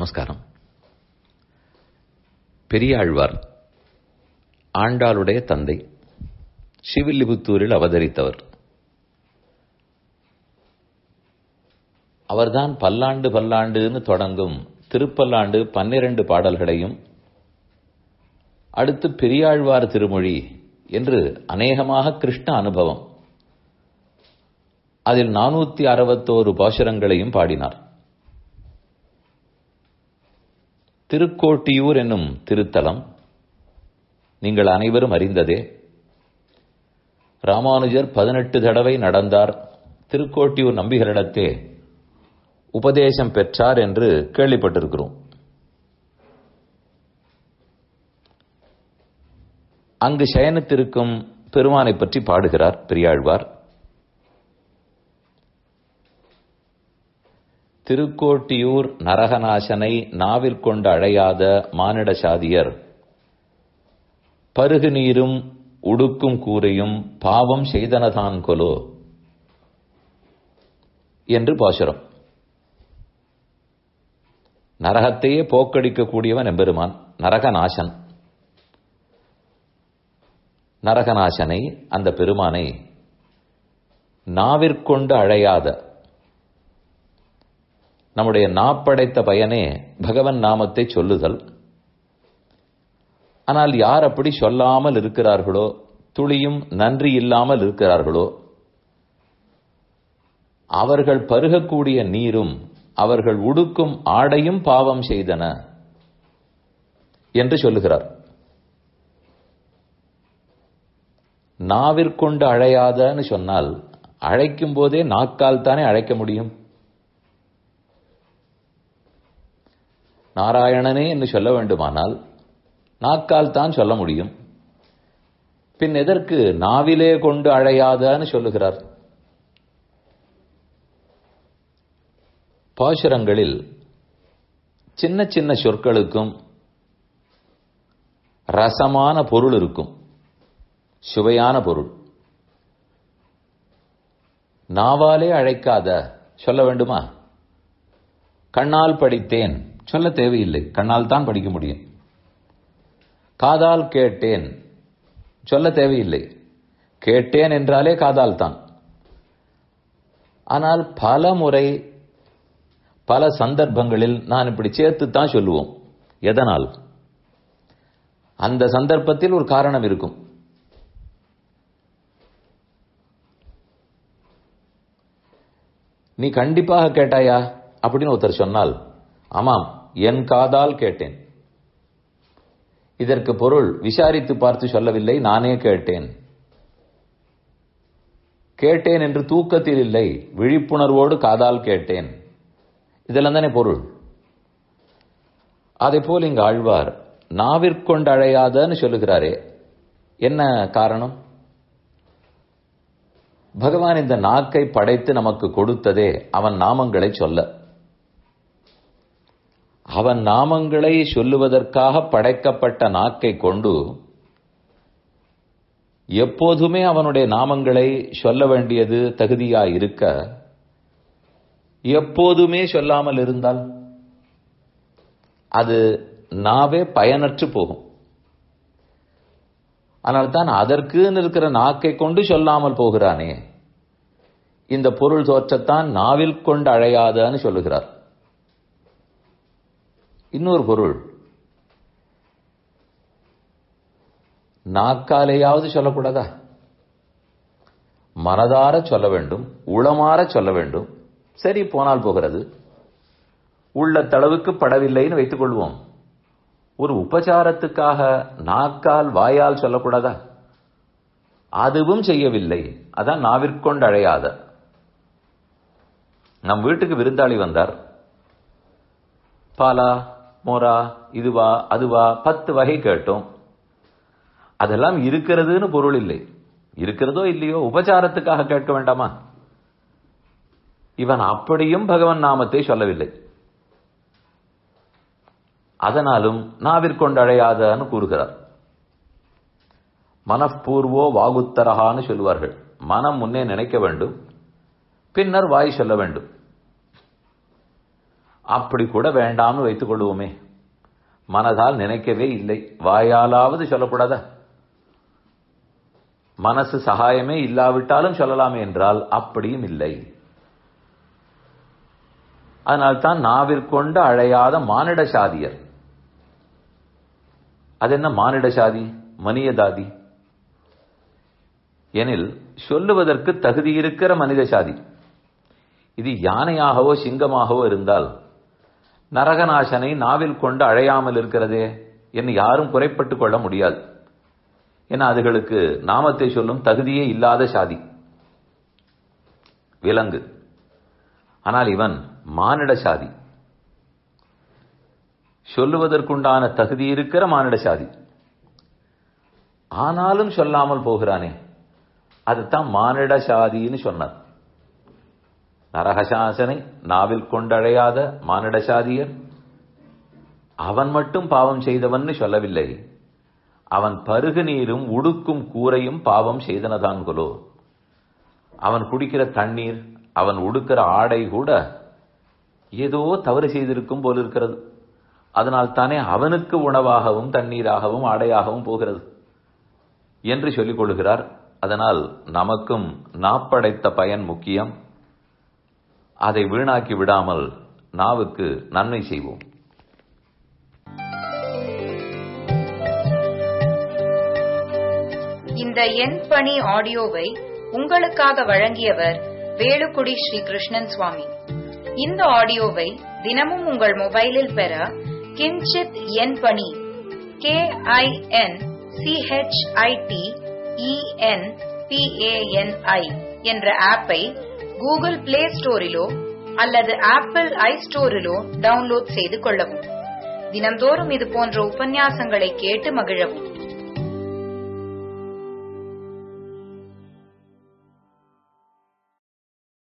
நமஸ்காரம் பெரியாழ்வார் ஆண்டாளுடைய தந்தை சிவில்லிபுத்தூரில் அவதரித்தவர் அவர்தான் பல்லாண்டு பல்லாண்டுன்னு தொடங்கும் திருப்பல்லாண்டு பன்னிரண்டு பாடல்களையும் அடுத்து பெரியாழ்வார் திருமொழி என்று அநேகமாக கிருஷ்ண அனுபவம் அதில் நானூத்தி அறுபத்தோரு பாசுரங்களையும் பாடினார் திருக்கோட்டியூர் என்னும் திருத்தலம் நீங்கள் அனைவரும் அறிந்ததே ராமானுஜர் பதினெட்டு தடவை நடந்தார் திருக்கோட்டியூர் நம்பிகளிடத்தே உபதேசம் பெற்றார் என்று கேள்விப்பட்டிருக்கிறோம் அங்கு சயனித்திருக்கும் பெருமானை பற்றி பாடுகிறார் பெரியாழ்வார் திருக்கோட்டியூர் நரகநாசனை நாவிற்கொண்டு அழையாத மானிட சாதியர் பருகு நீரும் உடுக்கும் கூரையும் பாவம் செய்தனதான் கொலோ என்று பாசுரம் நரகத்தையே போக்கடிக்கக்கூடியவன் எம்பெருமான் நரகநாசன் நரகநாசனை அந்த பெருமானை நாவிற்கொண்டு அழையாத நம்முடைய நாப்படைத்த பயனே பகவன் நாமத்தை சொல்லுதல் ஆனால் யார் அப்படி சொல்லாமல் இருக்கிறார்களோ துளியும் நன்றி இல்லாமல் இருக்கிறார்களோ அவர்கள் பருகக்கூடிய நீரும் அவர்கள் உடுக்கும் ஆடையும் பாவம் செய்தன என்று சொல்லுகிறார் நாவிற்கொண்டு அழையாதன்னு சொன்னால் அழைக்கும் போதே நாக்கால் தானே அழைக்க முடியும் நாராயணனே என்று சொல்ல வேண்டுமானால் நாக்கால் தான் சொல்ல முடியும் பின் எதற்கு நாவிலே கொண்டு அழையாதன்னு சொல்லுகிறார் பாசுரங்களில் சின்ன சின்ன சொற்களுக்கும் ரசமான பொருள் இருக்கும் சுவையான பொருள் நாவாலே அழைக்காத சொல்ல வேண்டுமா கண்ணால் படித்தேன் சொல்ல தேவையில்லை கண்ணால் தான் படிக்க முடியும் காதால் கேட்டேன் சொல்ல தேவையில்லை கேட்டேன் என்றாலே காதால் தான் ஆனால் பல முறை பல சந்தர்ப்பங்களில் நான் இப்படி சேர்த்து தான் சொல்லுவோம் எதனால் அந்த சந்தர்ப்பத்தில் ஒரு காரணம் இருக்கும் நீ கண்டிப்பாக கேட்டாயா அப்படின்னு ஒருத்தர் சொன்னால் ஆமாம் என் காதால் கேட்டேன் இதற்கு பொருள் விசாரித்து பார்த்து சொல்லவில்லை நானே கேட்டேன் கேட்டேன் என்று தூக்கத்தில் இல்லை விழிப்புணர்வோடு காதால் கேட்டேன் இதெல்லாம் தானே பொருள் அதே போல் இங்கு ஆழ்வார் நாவிற்கொண்டு அழையாதன்னு சொல்லுகிறாரே என்ன காரணம் பகவான் இந்த நாக்கை படைத்து நமக்கு கொடுத்ததே அவன் நாமங்களை சொல்ல அவன் நாமங்களை சொல்லுவதற்காக படைக்கப்பட்ட நாக்கை கொண்டு எப்போதுமே அவனுடைய நாமங்களை சொல்ல வேண்டியது தகுதியா இருக்க எப்போதுமே சொல்லாமல் இருந்தால் அது நாவே பயனற்று போகும் ஆனால் தான் அதற்குன்னு இருக்கிற நாக்கை கொண்டு சொல்லாமல் போகிறானே இந்த பொருள் தோற்றத்தான் நாவில் கொண்டு அழையாதன்னு சொல்லுகிறார் இன்னொரு பொருள் நாக்காலேயாவது சொல்லக்கூடாதா மனதார சொல்ல வேண்டும் உளமாற சொல்ல வேண்டும் சரி போனால் போகிறது உள்ள தளவுக்கு படவில்லைன்னு வைத்துக் கொள்வோம் ஒரு உபச்சாரத்துக்காக நாக்கால் வாயால் சொல்லக்கூடாதா அதுவும் செய்யவில்லை அதான் நாவிற்கொண்டு அழையாத நம் வீட்டுக்கு விருந்தாளி வந்தார் பாலா மோரா இதுவா அதுவா பத்து வகை கேட்டோம் அதெல்லாம் இருக்கிறதுன்னு பொருள் இல்லை இருக்கிறதோ இல்லையோ உபச்சாரத்துக்காக கேட்க வேண்டாமா இவன் அப்படியும் பகவன் நாமத்தை சொல்லவில்லை அதனாலும் நாவிற்கொண்டு அழையாதன்னு கூறுகிறார் மனப்பூர்வோ வாகுத்தரகான்னு சொல்லுவார்கள் மனம் முன்னே நினைக்க வேண்டும் பின்னர் வாய் சொல்ல வேண்டும் அப்படி கூட வேண்டாம்னு வைத்துக் கொள்வோமே மனதால் நினைக்கவே இல்லை வாயாலாவது சொல்லக்கூடாதா மனசு சகாயமே இல்லாவிட்டாலும் சொல்லலாமே என்றால் அப்படியும் இல்லை அதனால்தான் நாவிற்கொண்டு அழையாத மானிட சாதியர் அது என்ன மானிட சாதி மனியதாதி எனில் சொல்லுவதற்கு தகுதி இருக்கிற மனித சாதி இது யானையாகவோ சிங்கமாகவோ இருந்தால் நரகநாசனை நாவில் கொண்டு அழையாமல் இருக்கிறதே என்று யாரும் குறைப்பட்டுக் கொள்ள முடியாது ஏன்னா அதுகளுக்கு நாமத்தை சொல்லும் தகுதியே இல்லாத சாதி விலங்கு ஆனால் இவன் மானிட சாதி சொல்லுவதற்குண்டான தகுதி இருக்கிற மானிட சாதி ஆனாலும் சொல்லாமல் போகிறானே அதுதான் மானிட சாதின்னு சொன்னார் நரகசாசனை நாவில் கொண்டழையாத மானிட சாதியர் அவன் மட்டும் பாவம் செய்தவன் சொல்லவில்லை அவன் பருகு நீரும் உடுக்கும் கூரையும் பாவம் செய்தனதான் கொலோ அவன் குடிக்கிற தண்ணீர் அவன் உடுக்கிற ஆடை கூட ஏதோ தவறு செய்திருக்கும் போல் இருக்கிறது அதனால் தானே அவனுக்கு உணவாகவும் தண்ணீராகவும் ஆடையாகவும் போகிறது என்று சொல்லிக் கொள்கிறார் அதனால் நமக்கும் நாப்படைத்த பயன் முக்கியம் அதை வீணாக்கி விடாமல் நாவுக்கு நன்மை செய்வோம் இந்த எண் பணி ஆடியோவை உங்களுக்காக வழங்கியவர் வேலுக்குடி ஸ்ரீ கிருஷ்ணன் சுவாமி இந்த ஆடியோவை தினமும் உங்கள் மொபைலில் பெற கிஞ்சித் எண் பணி கே ஐ என் சிஹெச்ஐடி இஎன் பிஏஎன்ஐ என்ற ஆப்பை கூகுள் பிளே ஸ்டோரிலோ அல்லது ஆப்பிள் ஐ ஸ்டோரிலோ டவுன்லோட் செய்து கொள்ளவும் தினந்தோறும் இது போன்ற உபன்யாசங்களை கேட்டு மகிழவும்